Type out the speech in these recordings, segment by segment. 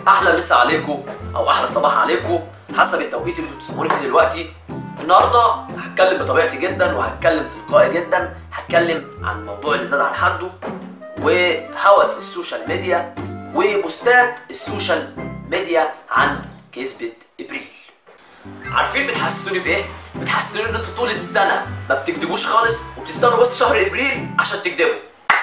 احلى مسا عليكم او احلى صباح عليكم حسب التوقيت اللي انتوا بتسمعوني فيه دلوقتي النهارده هتكلم بطبيعتي جدا وهتكلم تلقائي جدا هتكلم عن الموضوع اللي زاد عن حده وهوس السوشيال ميديا وبوستات السوشيال ميديا عن كذبة ابريل عارفين بتحسسوني بايه؟ بتحسسوني ان انتوا طول السنة ما بتكدبوش خالص وبتستنوا بس شهر ابريل عشان تكدبوا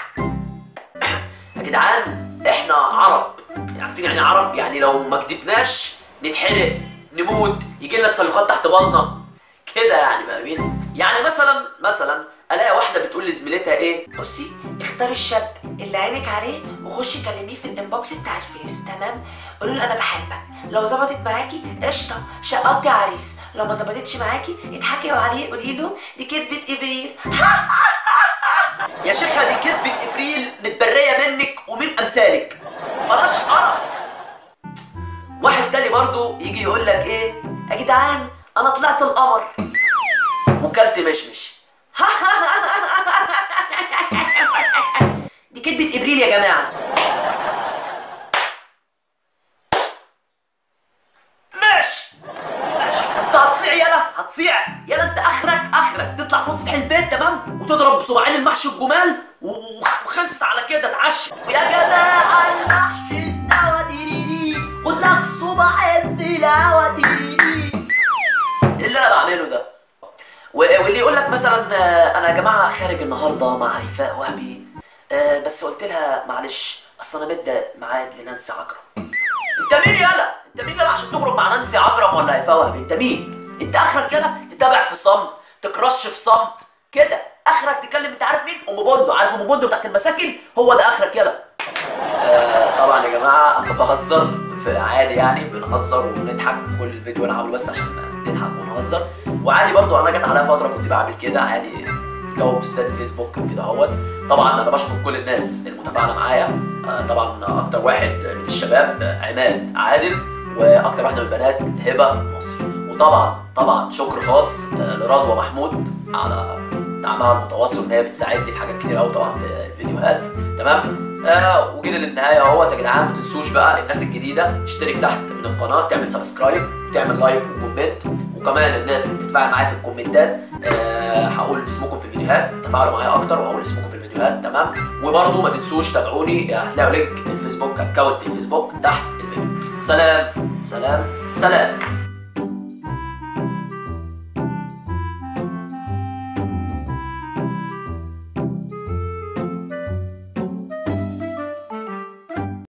يا جدعان احنا عرب عارفين يعني عرب يعني لو ما كدبناش نتحرق نموت يجي لنا تسلخات تحت بطننا كده يعني فاهمين يعني مثلا مثلا الاقي واحده بتقول لزميلتها ايه بصي اختاري الشاب اللي عينك عليه وخشي كلميه في الانبوكس بتاع الفيس تمام قولي له انا بحبك لو ظبطت معاكي قشطه شقطي عريس لو ما ظبطتش معاكي اضحكي عليه قولي له دي كذبه ابريل يا شيخه دي كذبه ابريل متبريه منك ومن امثالك بلاش قرف واحد تاني برضو يجي يقول لك ايه يا جدعان انا طلعت القمر وكلت مشمش دي كذبه ابريل يا جماعه ماشي ماشي انت هتصيع يلا هتصيع يلا انت اخرك اخرك تطلع في سطح البيت تمام وتضرب بصباعين المحشي الجمال و- وخلصت على كده تعشى ويا جماعه المحشي استوى تيريري خد لك صباع التلاوه تيريري ايه اللي انا بعمله ده و- واللي يقول لك مثلا آه، انا يا جماعه خارج النهارده مع هيفاء وهبي آه، بس قلت لها معلش اصل انا مدي ميعاد لنانسي عجرم انت مين يالا انت مين يالا عشان تخرج مع نانسي عجرم ولا هيفاء وهبي انت مين انت اخرك يالا تتابع في صمت تكرش في صمت كده اخرك تتكلم انت عارف مين ام بوندو عارف ام بوندو بتاعت المساكن هو ده اخرك يالا آه، طبعا يا جماعه انا بهزر في عادي يعني بنهزر وبنضحك كل الفيديو انا عامله بس عشان نضحك ونهزر وعادي برضو انا جت عليا فتره كنت بعمل كده عادي جو بوستات فيسبوك وكده اهوت طبعا انا بشكر كل الناس المتفاعله معايا آه، طبعا اكتر واحد من الشباب آه، عماد عادل واكتر واحده من البنات هبه مصري وطبعا طبعا شكر خاص آه، لرضوى محمود على دعمها المتواصل ان هي بتساعدني في حاجات كتير قوي طبعا في الفيديوهات تمام آه وجينا للنهايه اهوت يا جدعان ما تنسوش بقى الناس الجديده تشترك تحت من القناه تعمل سبسكرايب وتعمل لايك وكومنت وكمان الناس اللي بتتفاعل معايا في الكومنتات آه هقول اسمكم في الفيديوهات تفاعلوا معايا اكتر وهقول اسمكم في الفيديوهات تمام وبرضه ما تنسوش تابعوني هتلاقوا لينك الفيسبوك اكونت الفيسبوك تحت الفيديو سلام سلام سلام